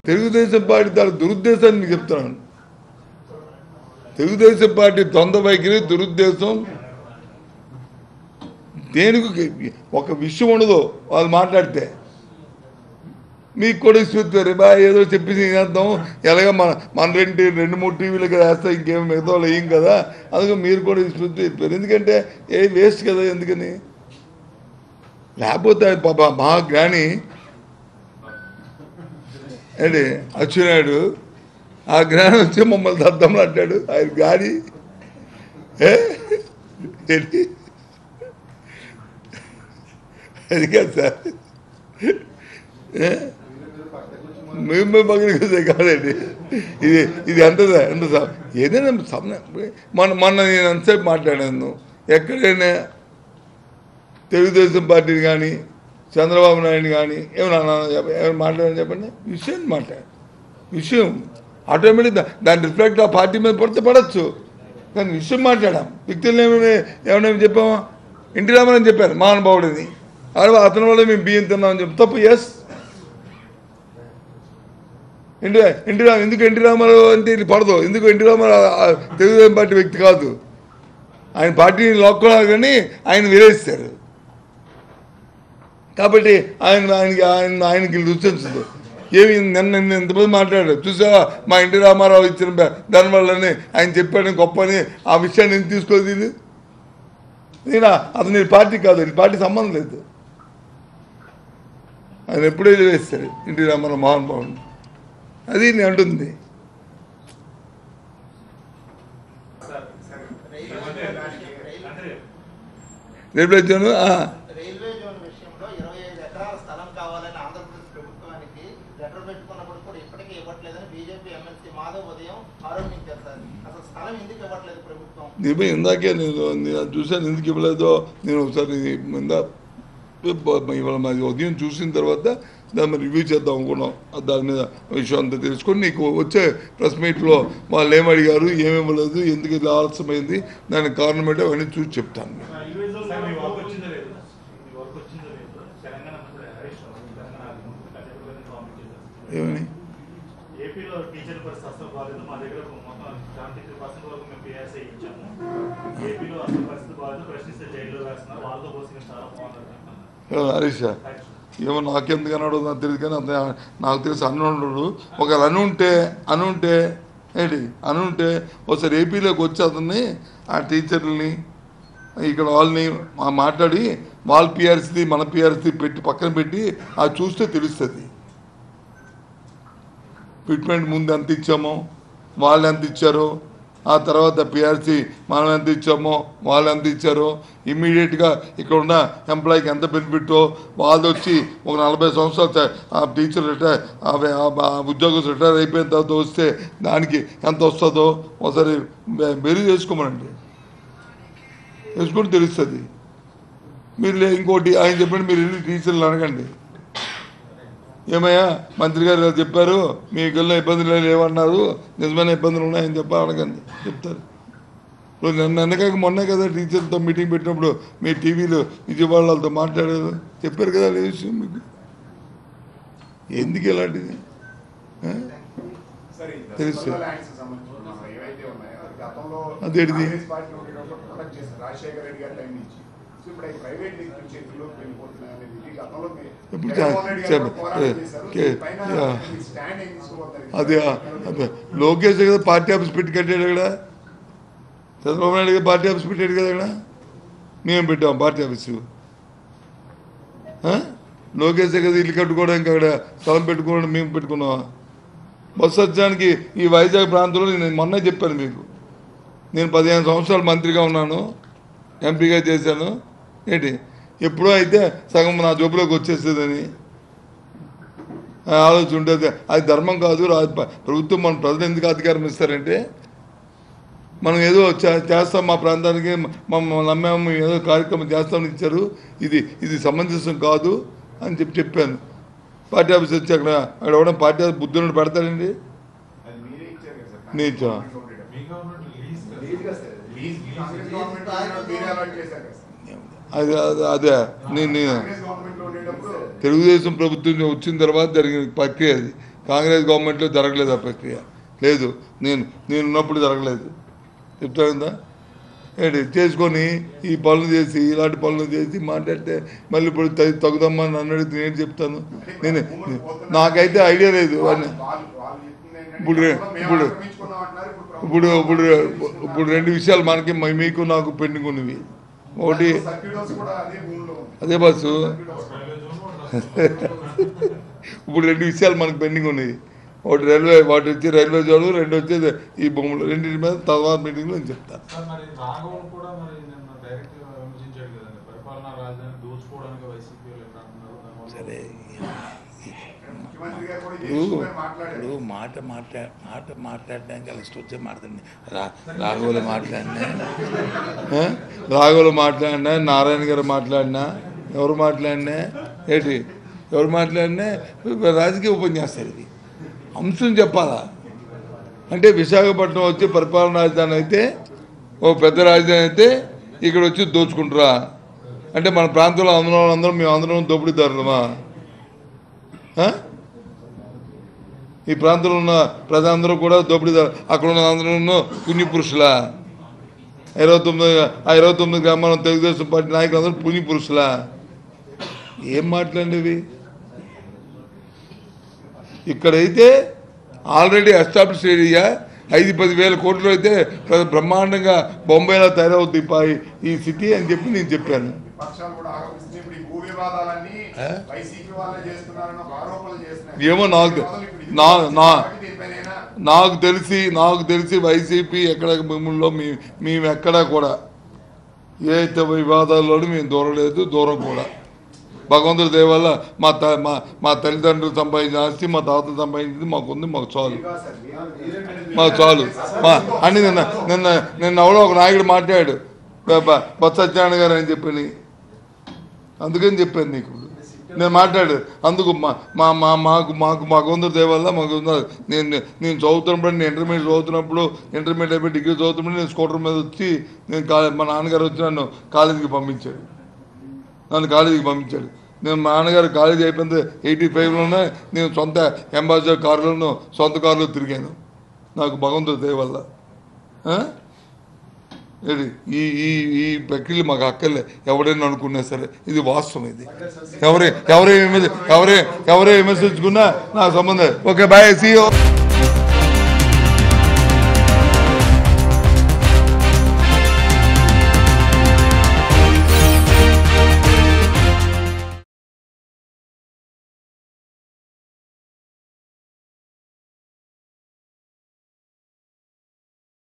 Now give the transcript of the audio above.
Telugu Desam party తన దురుద్దేశాన్ని మీకు చెప్తున్నాను తెలుగుదేశం పార్టీ తొంద వైఖరి దురుద్దేశం దేనికి ఒక విషయం ఉండదు వాళ్ళు మాట్లాడితే మీకు కూడా ఇస్తుంది బా ఏదో చెప్పేసి చేద్దాం ఎలాగ మన మన రెండు రెండు మూడు టీవీలకు వేస్తే ఇంకేం మిగతా వాళ్ళు వేయం కదా అందుకే మీరు కూడా ఇస్తుంది చెప్పారు ఎందుకంటే ఏ వేస్ట్ కదా ఎందుకని లేకపోతే ఆయన పాప మా జ్ఞాని ఏంటి అచ్చునాయుడు ఆ జ్ఞానం వచ్చి మమ్మల్ని దద్దమ్మలు అంటాడు ఆయన గాని ఏ? ఏంటి అది కాదు సార్ ఏ? మేము మేము పక్కన కాదండి ఇది ఇది ఎంత ఎంత సార్ ఏదైనా సమయ మొన్న మొన్న నేను ఎంతసేపు మాట్లాడాను ఎక్కడైనా తెలుగుదేశం పార్టీని కానీ చంద్రబాబు నాయుడు కానీ ఏమన్నా ఏమైనా మాట్లాడని చెప్పండి విషయం మాట్లాడు విషయం ఆటోమేటిక్ దా- దాని రిఫ్లెక్ట్ ఆ పార్టీ మీద పడితే పడచ్చు కానీ విషయం మాట్లాడాం వ్యక్తులను ఏమైనా ఏమైనా చెప్పామా ఇంటి రామని చెప్పారు మహానుభావుడిని అరే అతని వల్ల మేము బియ్యం తిన్నామని చెప్పి తప్పు ఎస్ ఎన్టీ ఎన్టీ రామ ఎందుకు ఎన్టీ రామారావు అంటే ఇది పడదు ఎందుకు ఎన్టీ రామారావు ఆ తెలుగుదేశం పార్టీ వ్యక్తి కాదు ఆయన పార్టీని లాక్కున్నారు కానీ ఆయన విరేస్తారు కాబట్టి ఆయన ఆయనకి ఆయన ఆయనకి రుచించదు ఏమి నిన్న నిన్న ఎంతమంది మాట్లాడారు చూసావా మా ఎన్టీ రామారావు ఇచ్చిన బ- దానివల్లనే ఆయన చెప్పాడు గొప్పని ఆ విషయాన్ని ఎందుకు తీసుకోదు ఇది నేను అతని పార్టీ కాదు ఈ పార్టీ సంబంధం లేదు ఆయన ఎప్పుడూ వేస్తారు ఎన్టీ రామారావు మహానుభావుడు అది నేను అంటుంది రేపు వచ్చాను ఆ, రైల్వే జోన్ విషయంలో ఇరవై ఐదు ఎకరాల స్థలం కావాలని ఆంధ్రప్రదేశ్ ప్రభుత్వానికి లెటర్ పెట్టుకున్నప్పుడు కూడా ఇప్పటికీ ఇవ్వట్లేదని బీజేపీ ఎమ్మెల్సీ మాధవ్ ఉదయం ఆరోపించారు సార్ అసలు స్థలం ఎందుకు ఇవ్వట్లేదు ప్రభుత్వం దీపం ఇందాకే నేను నేను అది చూశాను ఎందుకు ఇవ్వలేదో నేను ఒకసారి ఇందా ఇవాళ మాది ఉదయం చూసిన తర్వాత దాన్ని రివ్యూ చేద్దాం అనుకున్నాం దాని మీద విషయం అంతా తెలుసుకొని నీకు వచ్చే ప్రెస్ మీట్లో వాళ్ళు ఏం అడిగారు ఏమి ఇవ్వలేదు ఎందుకు ఇలా ఆలస్యమైంది దానికి కారణం ఏంటో అవన్నీ చూసి చెప్తాను సార్, మీ వర్క్ వచ్చిందో లేదు మీ వర్క్ వచ్చిందో లేదు తెలంగాణ అన్నప్పుడు హరీష్ రావు, తెలంగాణ కర్ణాటకలోనే కామెంట్ చేశారు. ఏమని ఏపీలో టీచర్ పరిస్థితి అసలు బాగాలేదు మా దగ్గర మొత్తం సెవెంటీ త్రీ పర్సెంట్ వరకు మేము పిఆర్సీ ఇచ్చాము ఏపీలో అసలు పరిస్థితి బాగాలేదు ప్రశ్నిస్తే జైల్లో వేస్తున్నారు వాళ్ళతో పోసి మేము చాలా బాగున్నారు ఏమన్నా హరీష్ హరీష్ ఏమో నాకెందుకు అన్నాడో నాకు తెలియదు కానీ అతను నాకు తెలిసి అనున్నాడు ఒకవేళ అనుంటే అనుంటే ఏంటి అనుంటే ఒకసారి ఏపీలోకి వచ్చి అతన్ని ఆ టీచర్లని ఇక్కడ వాళ్ళని మా- మాట్లాడి వాళ్ళ పిఆర్సీ మన పిఆర్సీ పెట్టి పక్కన పెట్టి అది చూస్తే తెలుస్తుంది ఫిట్మెంట్ ముందు ఎంత ఇచ్చామో వాళ్ళు ఎంత ఇచ్చారో ఆ తర్వాత పిఆర్సీ మనం ఎంత ఇచ్చామో వాళ్ళు ఎంత ఇచ్చారో ఇమ్మీడియట్గా ఇక్కడ ఉన్న ఎంప్లాయీకి ఎంత బెనిఫిట్టో వాళ్ళు వచ్చి ఒక నలభై సంవత్సరాలు చ- ఆ టీచర్ రిటైర్ ఆ ఉద్యోగం రిటైర్ అయిపోయిన తర్వాత వస్తే దానికి ఎంత వస్తుందో ఒకసారి బె- బెరీ చేసుకోమనండి వేసుకుంటే తెలుస్తుంది మీరు లే- ఇంకోటి ఆయన చెప్పండి మీరు వెళ్ళి టీచర్లు అడగండి ఏమయ్యా మంత్రి గారు ఇలా చెప్పారు మీ గల్లో ఇబ్బందులు లేవన్నారు నిజమైన ఇబ్బందులు ఉన్నాయని చెప్పి అడగండి చెప్తారు ఇప్పుడు నన్ను వెనకాక మొన్నే కదా టీచర్తో మీటింగ్ పెట్టినప్పుడు మీ టీవీలో విజయవాడ వాళ్ళతో మాట్లాడారు చెప్పారు కదా ఈ విషయం మీకు ఎందుకు ఇలాంటిది ఆ? సరే, ఈ తెలుసు. దసరా ల్యాండ్స్ సంబంధించిన మనం ఏవైతే ఉన్నాయో, అది గతంలో అదేంటిది? కాంగ్రెస్ పార్టీ ఉండేటప్పుడు ప్రొటెక్ట్ చేశారు. రాజశేఖర రెడ్డి గారు టైం ఇచ్చి. సో ఇప్పుడు అవి ప్రైవేట్ వ్యక్తుల చేతుల్లోకి వెళ్ళిపోతున్నాయి అనేది ఇది గతంలో మీ- ఇప్పుడు జగన్మోహన్ రెడ్డి గారు చెప్ప- పోరాటం ఏ- చేశారు. కే- పైన యా. మీ స్టాండ్ ఏం తీసుకోబోతున్నారు? అది అదే లోకేష్ కదా పార్టీ ఆఫీస్ పెట్టి కట్టాడు ఇక్కడ చంద్రబాబు నాయుడు గారు పార్టీ ఆఫీస్ పెట్టాడు కదా ఇక్కడ మేము పెట్టాం పార్టీ ఆఫీసు ఆ? లోకేష్ కదా ఇల్లు కట్టుకోవడానికి అక్కడ స్థలం పెట్టుకోవడం మేము పెట్టుకున్నావా బస్సు వచ్చడానికి ఈ వైజాగ్ ప్రాంతంలో నేను మొన్నే చెప్పాను మీకు నేను పదిహేను సంవత్సరాలు మంత్రిగా ఉన్నాను ఎంపీగా చేశాను ఏంటి ఎప్పుడో అయితే సగం నా జోబులోకి వచ్చేస్తుందని ఆ ఆలోచన ఉండేది అది ధర్మం కాదు రా ప్రభుత్వం మన ప్రజలు ఎందుకు అధికారం ఇస్తారంటే మనం ఏదో చే- చేస్తాం మా ప్రాంతానికి మమ్మల్ని నమ్మాము మేము ఏదో కార్యక్రమం చేస్తామని ఇచ్చారు ఇది ఇది సమంజసం కాదు అని చెప్పి చెప్పాను పార్టీ ఆఫీస్ వచ్చి అక్కడ అక్కడ ఎవడం పార్టీ ఆఫీస్ బుద్ధుని పెడతారండి అది మీరే ఇచ్చారు కదా సార్. నేను ఇచ్చా. మీ గవర్నమెంట్ లీజ్ కదా. లీజ్ కదా సార్. లీజ్ కి కాంగ్రెస్ గవర్నమెంట్ ఉండేటప్పుడు మీరే అలాట్ చేశారు కదా సార్. అది అది- అదే నేను నేను కాంగ్రెస్ గవర్నమెంట్ లో ఉండేటప్పుడు తెలుగుదేశం ప్రభుత్వం వచ్చిన తర్వాత జరిగిన ప్రక్రియ అది కాంగ్రెస్ గవర్నమెంట్లో జరగలేదు ఆ ప్రక్రియ లేదు నేను నేను ఉన్నప్పుడు జరగలేదు చెప్తా ఏంటి చేసుకొని ఈ పనులు చేసి ఇలాంటి పనులు చేసి మాట్లాడితే మళ్ళీ ఇప్పుడు తగి- తగుదమ్మా నన్ను అడిగితే నేను చెప్తాను నేను నాకైతే ఐడియా లేదు వాళ్ళు అని వాళ్ళు వాళ్ళు చెప్తుంది ఏంటంటే ఇప్పుడు రే- మేము ఇప్పుడు- ఆక్రమించుకున్నాం అంటున్నారు, ఇప్పుడు ఇప్పుడు ఇప్పుడు ఇప్పుడు రెండు విషయాలు మనకి మ- మీకు నాకు పెండింగ్ ఉన్నవి ఒకటి సర్క్యూట్ హౌస్ కూడా అదే భూమిలో ఉంది. అదే bus circuit house railway zone కూడా ఇప్పుడు రెండు విషయాలు మనకు పెండింగ్ ఉన్నాయి ఒకటి రైల్వే వాటి వచ్చి రైల్వే జోన్ రెండు వచ్చేది ఈ భూములు రెండింటి మీద తర్వాత మీటింగ్లో నేను చెప్తాను సార్ మరి రాఘవన్ కూడా మరి నిన్న డైరెక్ట్ గా విమర్శించాడు కదండి పరిపాలనా రాజధాని దోచుకోవడానికి వైసీపీ వాళ్ళు ఎట్లా అంటున్నారు దానివల్ల సరే ముఖ్యమంత్రి గారు కూడా ఈ ఇప్పుడు ఇష్యూ మీద మాట్లాడారు ఇప్పుడు మాట మాట్లా మాట మాట్లాడడానికి అలా ఇష్టం వచ్చే మాట్లాడండి రా రాఘవులు మాట్లాడినా ఆ? రాఘవులు మాట్లాడినా నారాయణ గారు మాట్లాడినా ఎవరు మాట్లాడినా ఏంటి ఎవరు మాట్లాడినా రాజకీయ ఉపన్యాసాలు ఇది అంశం చెప్పాలా అంటే విశాఖపట్నం వచ్చి పరిపాలనా రాజధాని అయితే ఓ పెద్ద రాజధాని అయితే ఇక్కడ వచ్చి దోచుకుంటారా అంటే మన ప్రాంతంలో అందరం అందరం మేము అందరం దోపిడీదారులమా ఆ? ఈ ప్రాంతంలో ఉన్న ప్రజలందరూ కూడా దోపిడీదారు అక్కడ ఉన్న అందరూ పుణ్య పురుషులా ఇరవై తొమ్మిది ఆ ఇరవై తొమ్మిది గ్రామాల తెలుగుదేశం పార్టీ నాయకులు అందరూ పుణ్య పురుషులా ఏం మాట్లాడేవి ఇక్కడైతే ఆల్రెడీ ఎస్టాబ్లిష్ ఏరియా ఐదు పది వేల కోట్లు అయితే ప్ర- బ్రహ్మాండంగా బొంబాయిలో తయారవుతుంది పా- ఈ సిటీ అని చెప్పి నేను చెప్పాను పక్షాలు కూడా ఆరోపిస్తున్నాయి ఇప్పుడు ఈ భూ వివాదాలన్నీ ఆ? వైసీపీ వాళ్ళే చేస్తున్నారని ఒక ఆరోపణలు చేస్తున్నారు ఏమో నాకు- మొదలు ఇప్పుడు ఇది నా- నా- దీనిపైనైనా నాకు తెలిసి నాకు తెలిసి వైసీపీ ఎక్కడ భూముల్లో మీ మేము ఎక్కడా కూడా ఏ ఇతర వివాదాల్లోనూ మేము దూరలేదు దూరం కూడా భగవంతుడి దయ వల్ల మా త మా మా తల్లిదండ్రులు సంపాదించిన ఆస్తి మా తాతలు సంపాదించింది మాకు ఉంది మాకు చాలు ఇది కాదు సార్, మీరు- మాకు చాలు మా అని నిన్న నిన్న నిన్న ఎవడో ఒక నాయకుడు మాట్లాడాడు బ- బ- బొత్స సత్యనారాయణ గారు అని చెప్పని అందుకని చెప్పాను నీకు నేను మాట్లాడు అందుకు మా మా మా మాకు మాకు మాకు ఉంది దేవల్ల మాకు ఉంది నేను నేను చదువుతున్నప్పుడు నేను ఇంటర్మీడియట్ చదువుతున్నప్పుడు ఇంటర్మీడియట్ అయిపోయి డిగ్రీ చదువుతున్నప్పుడు నేను స్కూటర్ మీద వచ్చి నేను కాలే మా నాన్నగారు వచ్చి నన్ను కాలేజీకి పంపించాడు నన్ను కాలేజీకి పంపించాడు నేను మా నాన్నగారు కాలేజీ అయిపోయింది ఎయిటీ ఫైవ్లోనే నేను సొంత అంబాసిడర్ కారులోను సొంత కారులో తిరిగాను నాకు భగవంతుడి దయ వల్ల ఆ? ఏంటి ఈ ఈ ఈ ప్రక్రియ మాకు అక్కర్లే ఎవరైనా అనుకున్నా సరే ఇది వాస్తవం ఇది ఎవరే ఎవరే విమర్శ ఎవరే ఎవరే విమర్శించుకున్నా నా సంబంధం ఓకే బాయ్ సీ